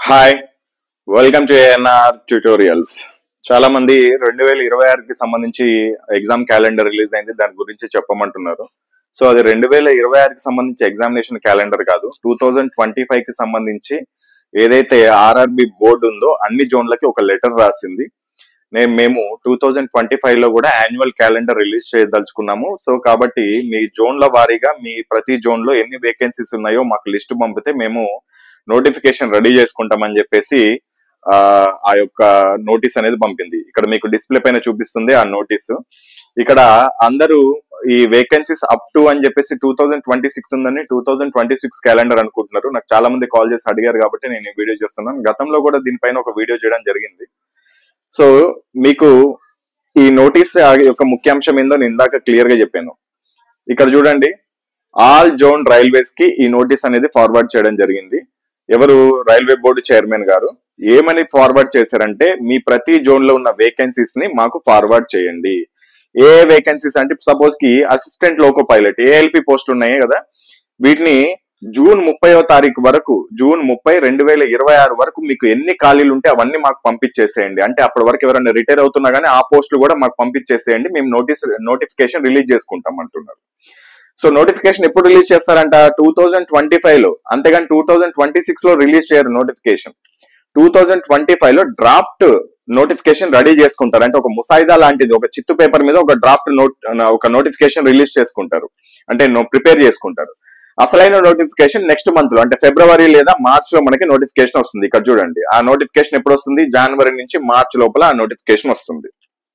hi welcome to ANR tutorials చాలా మంది రెండు వేల ఇరవై ఆరుకి సంబంధించి ఎగ్జామ్ క్యాలెండర్ రిలీజ్ అయింది దాని గురించి చెప్పమంటున్నారు సో అది రెండు వేల ఇరవై ఆరుకి సంబంధించి ఎగ్జామినేషన్ క్యాలెండర్ కాదు టూ థౌజండ్ ట్వంటీ ఫైవ్ కి సంబంధించి ఏదైతే ఆర్ఆర్బి బోర్డు ఉందో అన్ని జోన్లకి ఒక లెటర్ రాసింది నేను మేము టూ థౌజండ్ ట్వంటీ ఫైవ్ లో కూడా యాన్యువల్ క్యాలెండర్ రిలీజ్ చేయదలుచుకున్నాము సో కాబట్టి మీ జోన్ల వారీగా మీ ప్రతి జోన్ లో ఎన్ని వేకెన్సీస్ ఉన్నాయో మాకు లిస్ట్ పంపితే మేము నోటిఫికేషన్ రెడీ చేసుకుంటామని చెప్పేసి ఆ ఆ యొక్క నోటీస్ అనేది పంపింది ఇక్కడ మీకు డిస్ప్లే పైన చూపిస్తుంది ఆ నోటీస్ ఇక్కడ అందరూ ఈ వేకెన్సీస్ అప్ టు అని చెప్పేసి టూ థౌజండ్ ట్వంటీ సిక్స్ ఉందని two thousand twenty six calendar అనుకుంటున్నారు నాకు చాలా మంది కాల్ చేసి అడిగారు కాబట్టి నేను ఈ వీడియో చేస్తున్నాను గతంలో కూడా దీనిపైన ఒక వీడియో చేయడం జరిగింది సో మీకు ఈ నోటీస్ యొక్క ముఖ్యాంశం ఏందో నేను ఇందాక క్లియర్ గా చెప్పాను ఇక్కడ చూడండి ఆల్ జోన్ రైల్వేస్ కి ఈ నోటీస్ అనేది ఫార్వర్డ్ చేయడం జరిగింది ఎవరు రైల్వే బోర్డు చైర్మన్ గారు ఏమని ఫార్వర్డ్ చేశారంటే మీ ప్రతి జోన్ లో ఉన్న వేకెన్సీస్ ని మాకు ఫార్వర్డ్ చేయండి ఏ వేకెన్సీస్ అంటే సపోజ్ కి assistant loco pilot ALP post ఉన్నాయి కదా వీటిని జూన్ ముప్పైవ తారీఖు వరకు జూన్ ముప్పై రెండు వేల ఇరవై ఆరు వరకు మీకు ఎన్ని ఖాళీలు ఉంటే అవన్నీ మాకు పంపించేసేయండి అంటే అప్పటి వరకు ఎవరైనా రిటైర్ అవుతున్నా కానీ ఆ పోస్టులు కూడా మాకు పంపించేసేయండి మేము నోటీస్ నోటిఫికేషన్ రిలీజ్ చేసుకుంటాం అంటున్నారు సో నోటిఫికేషన్ ఎప్పుడు రిలీజ్ చేస్తారంట టూ థౌజండ్ ట్వంటీ ఫైవ్ లో అంతేగాని టూ థౌజండ్ ట్వంటీ సిక్స్ లో రిలీజ్ చేయరు notification two thousand twenty five లో డ్రాఫ్ట్ నోటిఫికేషన్ రెడీ చేసుకుంటారు అంటే ఒక ముసాయిదా లాంటిది ఒక చిత్తు పేపర్ మీద ఒక డ్రాఫ్ట్ నోట్ ఒక నోటిఫికేషన్ రిలీజ్ చేసుకుంటారు అంటే ప్రిపేర్ చేసుకుంటారు అసలైన నోటిఫికేషన్ నెక్స్ట్ మంత్ లో అంటే ఫిబ్రవరి లేదా మార్చ్ లో మనకి నోటిఫికేషన్ వస్తుంది ఇక్కడ చూడండి ఆ నోటిఫికేషన్ ఎప్పుడు వస్తుంది జనవరి నుంచి మార్చ్ లోపల ఆ నోటిఫికేషన్ వస్తుంది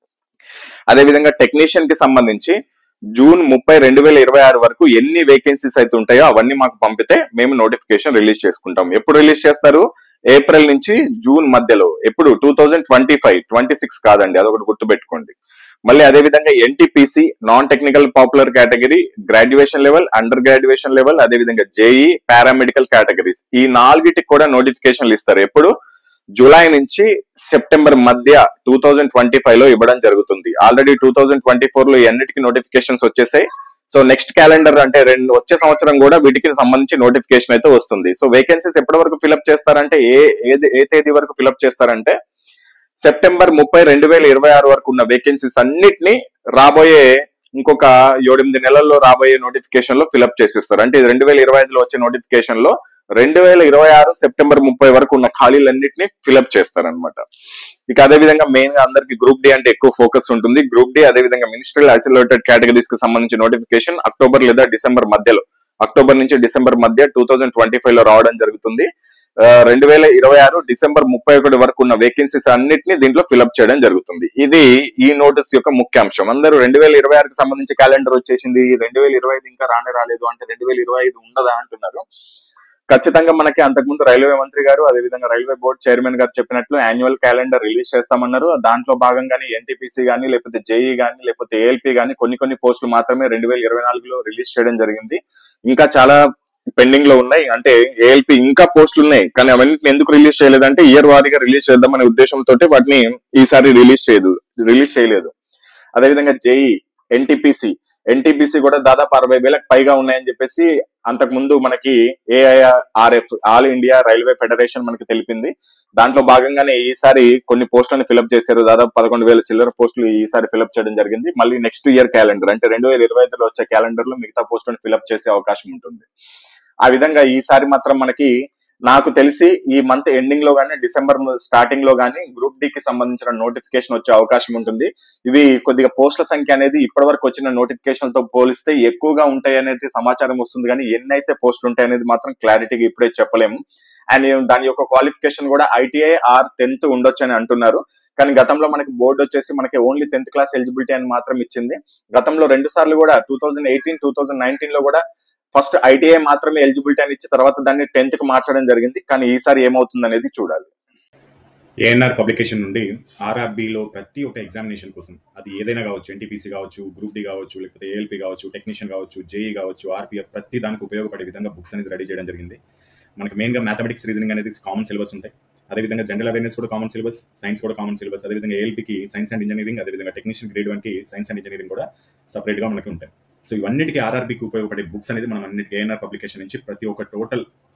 అదేవిధంగా టెక్నీషియన్ కి సంబంధించి జూన్ ముప్పై రెండు వేల ఇరవై ఆరు వరకు ఎన్ని వేకెన్సీస్ అయితే ఉంటాయో అవన్నీ మాకు పంపితే మేము నోటిఫికేషన్ రిలీజ్ చేసుకుంటాం ఎప్పుడు రిలీజ్ చేస్తారు ఏప్రిల్ నుంచి జూన్ మధ్యలో ఎప్పుడు two thousand twenty five twenty six కాదండి అదొకటి గుర్తుపెట్టుకోండి మళ్ళీ అదే విధంగా NTPC non technical popular category graduation level under graduation level అదే విధంగా జేఈ పారామెడికల్ కేటగిరీస్ ఈ నాలుగిటికి కూడా నోటిఫికేషన్లు ఇస్తారు ఎప్పుడు జూలై నుంచి సెప్టెంబర్ మధ్య టూ థౌజండ్ ట్వంటీ ఫైవ్ లో ఇవ్వడం జరుగుతుంది already two thousand twenty four లో అన్నిటికీ నోటిఫికేషన్స్ వచ్చేసాయి సో నెక్స్ట్ క్యాలెండర్ అంటే రెండు వచ్చే సంవత్సరం కూడా వీటికి సంబంధించి నోటిఫికేషన్ అయితే వస్తుంది సో వేకెన్సీస్ ఎప్పటి వరకు ఫిలప్ చేస్తారంటే ఏ ఏది- ఏ తేదీ వరకు ఫిలప్ చేస్తారంటే సెప్టెంబర్ ముప్పై రెండు వేల ఇరవై ఆరు వరకు ఉన్న వేకెన్సీస్ అన్నిటిని రాబోయే ఇంకొక ఏడెనిమిది నెలల్లో రాబోయే నోటిఫికేషన్ లో ఫిలప్ చేసేస్తారు అంటే ఇది రెండు వేల ఇరవై ఐదులో వచ్చే నోటిఫికేషన్ లో రెండు వేల ఇరవై ఆరు సెప్టెంబర్ ముప్పై వరకు ఉన్న ఖాళీలన్నింటినీ ఫిలప్ చేస్తారనమాట ఇక అదే విధంగా మెయిన్ గా అందరికి గ్రూప్ డి అంటే ఎక్కువ ఫోకస్ ఉంటుంది గ్రూప్ డి అదే విధంగా మినిస్ట్రియల్ ఐసోలేటెడ్ కేటగిరీస్ కి సంబంధించి నోటిఫికేషన్ అక్టోబర్ లేదా డిసెంబర్ మధ్యలో అక్టోబర్ నుంచి డిసెంబర్ మధ్య టూ థౌజండ్ ట్వంటీ ఫైవ్ లో రావడం జరుగుతుంది రెండు వేల ఇరవై ఆరు డిసెంబర్ ముప్పై ఒకటి వరకు ఉన్న వేకెన్సీస్ అన్నిటిని దీంట్లో ఫిలప్ చేయడం జరుగుతుంది ఇది ఈ నోటీస్ యొక్క ముఖ్యాంశం అందరూ రెండు వేల ఇరవై ఆరుకి సంబంధించి క్యాలెండర్ వచ్చేసింది రెండు వేల ఇరవై ఐదు ఇంకా రానే రాలేదు అంటే రెండు వేల ఇరవై ఐదు ఉండదా అంటున్నారు ఖచ్చితంగా మనకి అంతకుముందు రైల్వే మంత్రి గారు అదేవిధంగా రైల్వే బోర్డు చైర్మన్ గారు చెప్పినట్లు యాన్యువల్ క్యాలెండర్ రిలీజ్ చేస్తామన్నారు దాంట్లో భాగంగానే ఎన్టీపీసీ గానీ లేకపోతే జేఈ గానీ లేకపోతే ఏఎల్పీ గానీ కొన్ని కొన్ని పోస్టులు మాత్రమే రెండు వేల ఇరవై నాలుగులో రిలీజ్ చేయడం జరిగింది ఇంకా చాలా పెండింగ్ లో ఉన్నాయి అంటే ఏఎల్పి ఇంకా పోస్టులు ఉన్నాయి కానీ అవన్నిటిని ఎందుకు రిలీజ్ చేయలేదంటే ఇయర్ వారీగా రిలీజ్ చేద్దామనే ఉద్దేశంతో వాటిని ఈసారి రిలీజ్ చేయదు రిలీజ్ చేయలేదు అదేవిధంగా జేఈ ఎన్టీపీసీ ఎన్టీపీసీ కూడా దాదాపు అరవై వేలకు పైగా ఉన్నాయని చెప్పేసి అంతకు ముందు మనకి AIRF all India railway federation మనకి తెలిపింది దాంట్లో భాగంగానే ఈసారి కొన్ని పోస్టులను ఫిలప్ చేశారు దాదాపు పదకొండు వేల చిల్లర పోస్టులు ఈసారి ఫిలప్ చేయడం జరిగింది మళ్ళీ నెక్స్ట్ ఇయర్ క్యాలెండర్ అంటే రెండు వేల ఇరవై ఐదులో వచ్చే క్యాలెండర్ లో మిగతా పోస్టులను ఫిలప్ చేసే అవకాశం ఉంటుంది ఆ విధంగా ఈసారి మాత్రం మనకి నాకు తెలిసి ఈ మంత్ ఎండింగ్ లో గానీ డిసెంబర్ స్టార్టింగ్ లో గానీ గ్రూప్ డి కి సంబంధించిన నోటిఫికేషన్ వచ్చే అవకాశం ఉంటుంది ఇవి కొద్దిగా పోస్టుల సంఖ్య అనేది ఇప్పటి వరకు వచ్చిన నోటిఫికేషన్ తో పోలిస్తే ఎక్కువగా ఉంటాయి అనేది సమాచారం వస్తుంది కానీ ఎన్ని అయితే పోస్టులు ఉంటాయి అనేది మాత్రం క్లారిటీగా ఇప్పుడే చెప్పలేము అండ్ దాని యొక్క క్వాలిఫికేషన్ కూడా ఐటీఐ ఆర్ టెన్త్ ఉండొచ్చు అని అంటున్నారు కానీ గతంలో మనకి బోర్డు వచ్చేసి మనకి ఓన్లీ టెన్త్ క్లాస్ ఎలిజిబిలిటీ అని మాత్రం ఇచ్చింది గతంలో రెండు సార్లు కూడా two thousand eighteen two thousand nineteen లో కూడా ఫస్ట్ ఐటీఐ మాత్రమే ఎలిజిబిలిటీ అని ఇచ్చి తర్వాత దాన్ని టెన్త్ కి మార్చడం జరిగింది కానీ ఈసారి ఏమవుతుంది అనేది చూడాలి ఏఎన్ఆర్ పబ్లికేషన్ నుండి ఆర్ఆర్బిలో ప్రతి ఒక్క ఎగ్జామినేషన్ కోసం అది ఏదైనా కావచ్చు ఎన్టీపీసీ కావచ్చు గ్రూప్ డి కావచ్చు లేకపోతే ఏఎల్పీ కావచ్చు టెక్నీషియన్ కావచ్చు జేఈ కావచ్చు ఆర్పీఎఫ్ ప్రతి దానికి ఉపయోగపడే విధంగా బుక్స్ అనేది రెడీ చేయడం జరిగింది మనకి మెయిన్గా మ్యాథమెటిక్స్ రీజనింగ్ అనేది కామన్ సిలబస్ ఉంటాయి అదేవిధంగా జనరల్ అవేర్నెస్ కూడా కామన్ సిలబస్ సైన్స్ కూడా కామన్ సిలబస్ అదేవిధంగా ఏఎల్పీకి సైన్స్ అండ్ ఇంజనీరింగ్ అదేవిధంగా టెక్నీషియన్ గ్రేడ్ వన్కి సైన్స్ అండ్ ఇంజనీరింగ్ కూడా సపరేట్గా మనకి ఉంటాయి సో ఇవన్నిటికీ ఆర్ఆర్బీకి ఉపయోగపడే బుక్స్ అనేది మనం అన్నిటికీ ఏఎన్ఆర్ పబ్లికేషన్ నుంచి ప్రతి ఒక్క టోటల్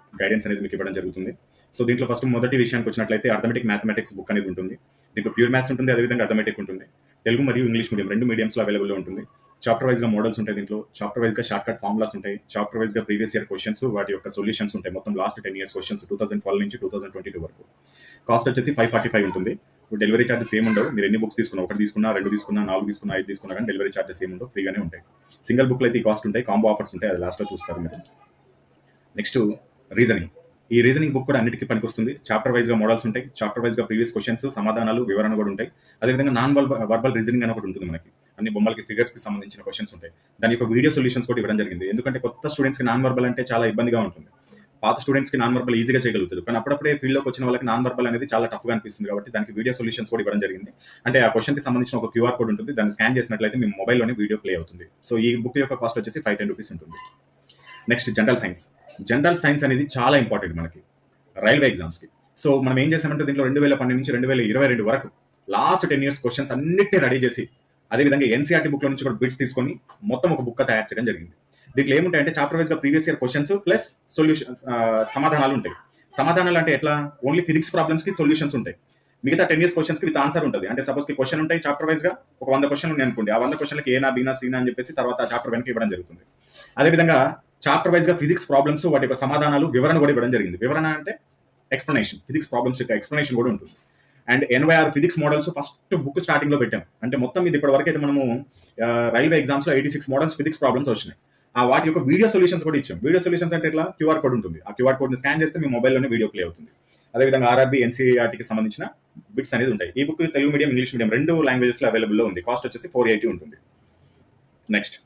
గైడెన్స్ అనేది మీకు ఇవ్వడం జరుగుతుంది సో దీంట్లో ఫస్ట్ మొదటి విషయానికి వచ్చినట్లయితే అర్థమెటిక్ మ్యాథమెటిక్స్ బుక్ అనేది ఉంటుంది దీంట్లో ప్యూర్ మ్యాథ్స్ ఉంటుంది అదేవిధంగా అర్థమెటిక్ ఉంటుంది తెలుగు మరియు ఇంగ్లీష్ మీడియం రెండు మీడియంస్లో అవైలబుల్లో ఉంటుంది చాప్టర్ వైజ్గా మోడల్స్ ఉంటాయి దీంట్లో చాప్టర్ వైజ్గా షార్ట్ కట్ ఫార్ములాస్ ఉంటాయి చాప్టర్ వైజ్గా ప్రీవియస్ ఇయర్ క్వశ్చన్స్ వాటి యొక్క సొల్యూషన్స్ ఉంటాయి మొత్తం last ten years questions two thousand twelve నుంచి టూ థౌసండ్ ట్వంటీ టూ వరకు కాస్ట్ వచ్చేసి ఫైవ్ ఫార్టీ ఫైవ్ ఉంటుంది ఇప్పుడు డెలివరీ చార్జెస్ ఏమి ఉండవు మీరు ఎన్ని బుక్స్ తీసుకున్నా ఒకటి తీసుకున్నా రెండు తీసుకున్నా నాలుగు తీసుకున్నా ఐదు తీసుకున్నా కానీ డెలివరీ చార్జెస్ ఏమి ఉండవు ఫ్రీగానే ఉంటాయి సింగిల్ బుక్లో అయితే ఈ కాస్ట్ ఉంటాయి కాంబో ఆఫర్స్ ఉంటాయి అది లాస్ట్లో చూస్తారు మీరు నెక్స్ట్ రీజనింగ్ ఈ రీజనింగ్ బుక్ కూడా అన్నిటికీ పనికొస్తుంది చాప్టర్ వైజ్గా మోడల్స్ ఉంటాయి చాప్టర్ వైజ్గా ప్రీవియస్ క్వశ్చన్స్ సమాధానాలు వివరణ కూడా ఉంటాయి అదేవిధంగా నాన్ వర్బల్ రీజనింగ్ అని ఒకటి ఉంటుంది మనకి అన్ని బొమ్మలకి ఫిగర్స్ కి సంబంధించిన క్వశ్చన్స్ ఉంటాయి దాని యొక్క వీడియో సొల్యూషన్స్ కూడా ఇవ్వడం జరిగింది ఎందుకంటే కొత్త స్టూడెంట్స్ కి నాన్ వర్బల్ అంటే చాలా ఇబ్బందిగా ఉంటుంది పాత స్టూడెంట్స్ కి నాన్ వర్బల్ ఈజీగా చేయగలుగుతారు కానీ అప్పుడప్పుడే ఫీల్డ్లోకి వచ్చిన వాళ్ళకి నాన్ వర్బల్ అనేది చాలా టఫ్గా అనిపిస్తుంది కాబట్టి దానికి వీడియో సొల్యూషన్స్ కూడా ఇవ్వడం జరిగింది అంటే ఆ క్వశ్చన్ కి సంబంధించిన ఒక క్యూఆర్ కోడ్ ఉంటుంది దాన్ని స్కాన్ చేసినట్లయితే మీ మొబైల్లోనే వీడియో ప్లే అవుతుంది సో ఈ బుక్ యొక్క కాస్ట్ వచ్చేసి ఫైవ్ టెన్ రూపీస్ ఉంటుంది next general science general science అనేది చాలా ఇంపార్టెంట్ మనకి రైల్వే ఎగ్జామ్స్కి సో మనం ఏం చేసామంటే దీంట్లో రెండు వేల పన్నెండు నుంచి రెండు వేల ఇరవై రెండు వరకు లాస్ట్ టెన్ ఇయర్స్ క్వశ్చన్స్ అన్నిటిని రెడీ చేసి అదేవిధంగా ఎన్సీఆర్టీ బుక్లో నుంచి కూడా బిట్స్ తీసుకొని మొత్తం ఒక బుక్ తయారు చేయడం జరిగింది దీంట్లో ఏముంటాయంటే చాప్టర్ వైజ్గా previous year questions plus solutions సమాధానాలు ఉంటాయి సమాధానాలు అంటే ఎట్లా ఓన్లీ ఫిజిక్స్ ప్రాబ్లమ్స్కి సొల్యూషన్స్ ఉంటాయి మిగతా ten years questions with answer ఉంటుంది అంటే సపోజ్ క్వశ్చన్ ఉంటాయి చాప్టర్ వైజ్ గా ఒక వంద క్వశ్చన్ ఉన్నాయి అనుకోండి ఆ వంద క్వశ్చన్లకి ఏనా బీనా సీనా అని చెప్పేసి తర్వాత చాప్టర్ వెనక ఇవ్వడం జరుగుతుంది అదేవిధంగా చాప్టర్ వైజ్ గా ఫిజిక్స్ ప్రాబ్లమ్స్ వాటి యొక్క సమాధానాలు వివరణ కూడా ఇవ్వడం జరిగింది వివరణ అంటే ఎక్స్ప్లెనేషన్ ఫిజిక్స్ ప్రాబ్లమ్స్ యొక్క ఎక్స్ప్లెనేషన్ కూడా ఉంటుంది అండ్ ఎనభై ఆరు physics models first book starting లో పెట్టాం అంటే మొత్తం ఇది ఇప్పటి వరకు అయితే మనము రైల్వే ఎగ్జామ్స్ లో eighty six models physics problems వచ్చినాయి ఆ వాటి యొక్క వీడియో సొల్యూషన్స్ కూడా ఇచ్చాం వీడియో సొల్యూషన్స్ అంటే ఇట్లా క్యూఆర్ కోడ్ ఉంటుంది ఆ క్యూఆర్ కోడ్ ని స్కాన్ చేస్తే మీ మొబైల్లోనే వీడియో ప్లే అవుతుంది అదేవిధంగా ఆర్ఆర్బీ ఎన్సీఆర్టీకి సంబంధించిన బిట్స్ అనేది ఉంటాయి ఈ book Telugu medium English medium రెండు లాంగ్వేజెస్ లో అవైలబుల్ ఉంది కాస్ట్ వచ్చేసి ఫోర్ ఎయిటీ ఉంటుంది next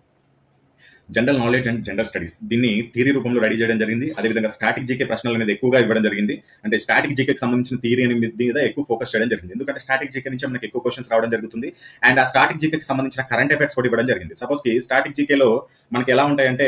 general knowledge and general studies దీన్ని థియరీ రూపంలో రెడీ చేయడం జరిగింది అదేవిధంగా స్టాటిక్ జీకే ప్రశ్నలు అనేది ఎక్కువగా ఇవ్వడం జరిగింది అంటే స్టాటిక్ జీకేకి సంబంధించిన థియరీ అనేది మీద ఎక్కువ ఫోకస్ చేయడం జరిగింది ఎందుకంటే స్టాటిక్ జీకే నుంచి మనకి ఎక్కువ క్వశ్చన్స్ రావడం జరుగుతుంది అండ్ ఆ స్టాటిక్ జీకేకి సంబంధించిన కరెంట్ అఫైర్స్ కూడా ఇవ్వడం జరిగింది సపోజ్ కి స్టాటిక్ జీకేలో మనకి ఎలా ఉంటాయంటే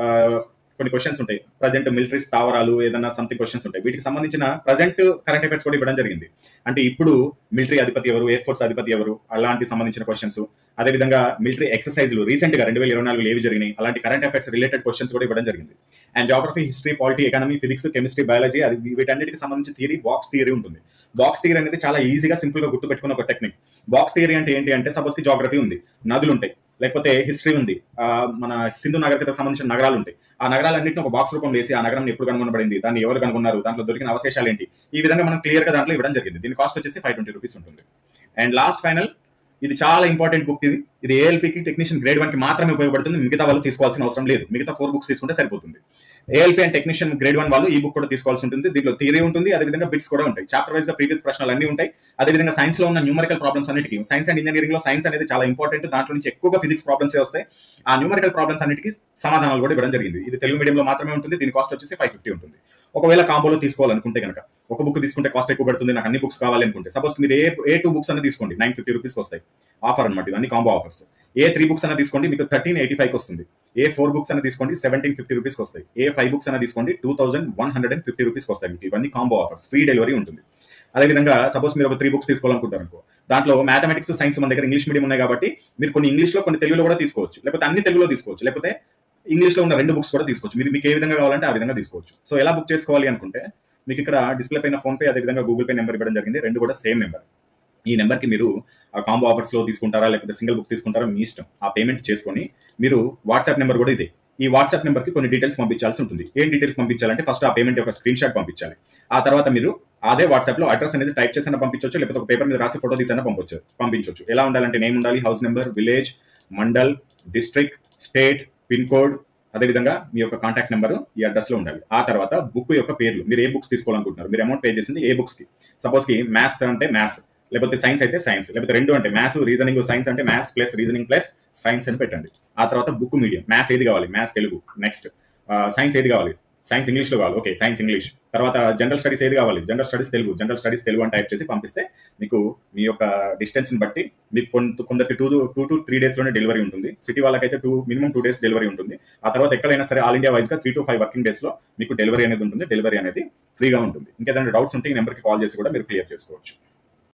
కొన్ని క్వశ్చన్స్ ఉంటాయి ప్రజెంట్ మిలిటరీ స్థావరాలు ఏదైనా సంథింగ్ క్వశ్చన్స్ ఉంటాయి వీటికి సంబంధించిన ప్రజెంట్ కరెంట్ అఫైర్స్ కూడా ఇవ్వడం జరిగింది అంటే ఇప్పుడు మిలిటరీ అధిపతి ఎవరు ఎయిర్ ఫోర్స్ అధిపతి ఎవరు అలాంటి సంబంధించిన క్వశ్చన్స్ అదేవిధంగా మిలిటరీ ఎక్సర్సైజ్లు రీసెంట్ గా రెండు వేల ఇరవై నాలుగు ఏవి జరిగినాయి అలాంటి కరెంట్ అఫైర్స్ రిలేటెడ్ క్వశ్చన్స్ కూడా ఇవ్వడం జరిగింది and geography history polity economy physics chemistry biology అది వీటన్నిటికి సంబంధించిన థియరీ బాక్స్ థియరీ ఉంటుంది బాక్స్ థియరీ అనేది చాలా ఈజీగా సింపుల్ గా గుర్తుపెట్టుకున్న ఒక టెక్నిక్ బాక్స్ థియరీ అంటే ఏంటి అంటే సపోజ్ కి జాగ్రఫీ ఉంది నదులు ఉంటాయి లేకపోతే హిస్టరీ ఉంది మన సింధు నాగరికతకు సంబంధించిన నగరాలు ఉంటాయి ఆ నగరాలన్నింటిని ఒక బాక్స్ రూపం వేసి ఆ నగరం ఎప్పుడు కనుగొనబడింది దాన్ని ఎవరు కనుగొన్నారు దాంట్లో దొరికిన అవశేషాలు ఏంటి ఈ విధంగా మనం క్లియర్ గా దాంట్లో ఇవ్వడం జరిగింది దీని కాస్ట్ వచ్చేసి ఫైవ్ ట్వంటీ రూపీస్ ఉంటుంది అండ్ లాస్ట్ ఫైనల్ ఇది చాలా ఇంపార్టెంట్ బుక్ ఇది ఇది ఏఎల్పీకి టెక్నీషియన్ గ్రేడ్ వన్ కి మాత్రమే ఉపయోగపడుతుంది మిగతా వాళ్ళు తీసుకోవాల్సిన అవసరం లేదు మిగతా ఫోర్ బుక్స్ తీసుకుంటే సరిపోతుంది ALP and technician grade one వాళ్ళు ఈ బుక్ కూడా తీసుకోవాల్సి ఉంటుంది దీంట్లో థియరీ ఉంటుంది అదేవిధంగా బిట్స్ కూడా ఉంటాయి చాప్టర్ వైజ్ గా ప్రీవియస్ ప్రశ్నలు అన్ని ఉంటాయి అదేవిధంగా సైన్స్ లో ఉన్న న్యూమరికల్ ప్రాబ్లమ్స్ అన్నిటికీ సైన్స్ అండ్ ఇంజనీరింగ్ లో సైన్స్ అనేది చాలా ఇంపార్టెంట్ దాంట్లో నుంచి ఎక్కువగా ఫిజిక్స్ ప్రాబ్లమ్స్ వస్తాయి ఆ న్యూమరికల్ ప్రాబ్లమ్స్ అన్నిటికీ సమాధానాలు కూడా ఇవ్వడం జరిగింది ఇది తెలుగు మీడియంలో మాత్రమే ఉంటుంది దీని కాస్ట్ వచ్చేసి ఫైవ్ ఫిఫ్టీ ఉంటుంది ఒకవేళ కాంబోలో తీసుకోవాలనుకుంటే కనుక ఒక బుక్ తీసుకుంటే కాస్ట్ ఎక్కువ పడుతుంది నాకు అన్ని బుక్స్ కావాలి అనుకుంటే సపోజ్ మీరు ఏ ఏ టూ బుక్స్ అన్న తీసుకోండి నైన్ ఫిఫ్టీ రూపీస్ వస్తాయి ఆఫర్ అనమాట ఇవన్నీ కాంబో ఆఫర్స్ ఏ త్రీ బుక్స్ అన్న తీసుకోండి మీకు థర్టీన్ ఎయిటీ ఫైవ్ వస్తుంది ఏ ఫోర్ బుక్స్ అన్న తీసుకోండి సెవెంటీన్ ఫిఫ్టీ రూపీస్ వస్తాయి ఏ ఫైవ్ బుక్స్ అన్న తీసుకోండి two thousand one hundred and fifty rupees వస్తాయి మీకు ఇవన్నీ కాంబో ఆఫర్స్ ఫ్రీ డెలివరీ ఉంటుంది అదేవిధంగా సపోజ్ మీరు ఒక త్రీ బుక్స్ తీసుకోవాలనుకుంటారు అనుకో దాంట్లో మ్యాథమెటిక్స్ సైన్స్ మన దగ్గర ఇంగ్లీష్ మీడియం ఉన్నాయి కాబట్టి మీరు కొన్ని ఇంగ్లీష్లో కొన్ని తెలుగులో కూడా తీసుకోవచ్చు లేకపోతే అన్ని తెలుగులో తీసుకోవచ్చు లేకపోతే ఇంగ్లీష్లో ఉన్న రెండు బుక్స్ కూడా తీసుకోవచ్చు మీరు మీకు ఏ విధంగా కావాలంటే ఆ విధంగా తీసుకోవచ్చు సో ఎలా బుక్ చేసుకోవాలి అనుకుంటే మీకు ఇక్కడ డిస్ప్లే పైన ఫోన్ పే అదేవిధంగా గూగుల్ పే నెంబర్ ఇవ్వడం జరిగింది రెండు కూడా సేమ్ నెంబర్ ఈ నెంబర్కి మీరు ఆ కాంబో ఆఫర్స్ లో తీసుకుంటారా లేకపోతే సింగిల్ బుక్ తీసుకుంటారా మీ ఇష్టం ఆ పేమెంట్ చేసుకొని మీరు వాట్సాప్ నెంబర్ కూడా ఇదే ఈ వాట్సాప్ నెంబర్కి కొన్ని డీటెయిల్స్ పంపించాల్సి ఉంటుంది ఏం డీటెయిల్స్ పంపించాలంటే ఫస్ట్ ఆ పేమెంట్ యొక్క స్క్రీన్ షాట్ పంపించాలి ఆ తర్వాత మీరు అదే వాట్సాప్ లో అడ్రస్ అనేది టైప్ చేసిన పంపించవచ్చు లేకపోతే ఒక పేపర్ మీద రాసి ఫోటో తీసైనా పంపొచ్చు పంపించవచ్చు ఎలా ఉండాలంటే నేమ్ ఉండాలి house number village mandal district state pin code అదేవిధంగా మీ యొక్క కాంటాక్ట్ నెంబర్ ఈ అడ్రస్ లో ఉండాలి ఆ తర్వాత బుక్ యొక్క పేర్లు మీరు ఏ బుక్స్ తీసుకోవాలనుకుంటున్నారు మీరు అమౌంట్ పే చేసింది ఏ బుక్స్ కి సపోజ్ కి మ్యాథ్స్ అంటే మ్యాథ్స్ లేకపోతే సైన్స్ అయితే సైన్స్ లేకపోతే రెండు అంటే మ్యాథ్స్ రీజనింగ్ సైన్స్ అంటే maths plus reasoning plus science అని పెట్టండి ఆ తర్వాత బుక్ మీడియం మ్యాథ్స్ ఏది కావాలి మ్యాథ్స్ తెలుగు నెక్స్ట్ సైన్స్ ఏది కావాలి సైన్స్ ఇంగ్లీష్లో కావాలి ఓకే సైన్స్ ఇంగ్లీష్ తర్వాత జనరల్ స్టడీస్ ఏది కావాలి general studies Telugu general studies Telugu అని టైప్ చేసి పంపిస్తే మీకు మీ యొక్క డిస్టెన్స్ని బట్టి మీకు కొంత కొందరికి టూ టూ టు త్రీ డేస్లోనే డెలివరీ ఉంటుంది సిటీ వాళ్ళకైతే two minimum two days delivery ఉంటుంది ఆ తర్వాత ఎక్కడైనా సరే ఆల్ ఇండియా వైజ్గా త్రీ టు ఫైవ్ వర్కింగ్ డేస్లో మీకు డెలివరీ అనేది ఉంటుంది డెలివరీ అనేది ఫ్రీగా ఉంటుంది ఇంకేదైనా డౌట్స్ ఉంటే ఈ నెంబర్కి కాల్ చేసి కూడా మీరు క్లియర్ చేసుకోవచ్చు